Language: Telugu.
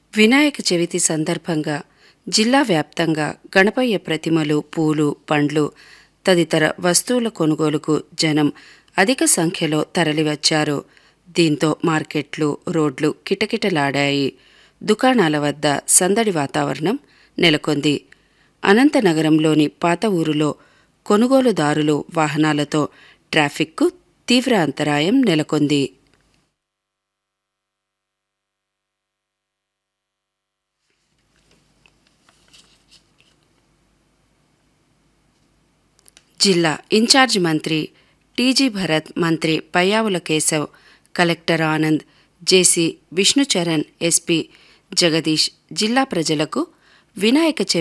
వినాయక చవితి సందర్భంగా జిల్లా వ్యాప్తంగా గణపయ్య ప్రతిమలు పూలు పండ్లు తదితర వస్తువుల కొనుగోలుకు జనం అధిక సంఖ్యలో తరలివచ్చారు దీంతో మార్కెట్లు రోడ్లు కిటకిటలాడాయి దుకాణాల వద్ద సందడి వాతావరణం నెలకొంది అనంతనగరంలోని పాత ఊరులో కొనుగోలుదారులు వాహనాలతో ట్రాఫిక్కు తీవ్ర అంతరాయం నెలకొంది జిల్లా ఇన్ఛార్జ్ మంత్రి టీజీ భరత్ మంత్రి Payyavula Keshav collector Anand JC Vishnucharan SP Jagadish జిల్లా ప్రజలకు వినాయక చవితి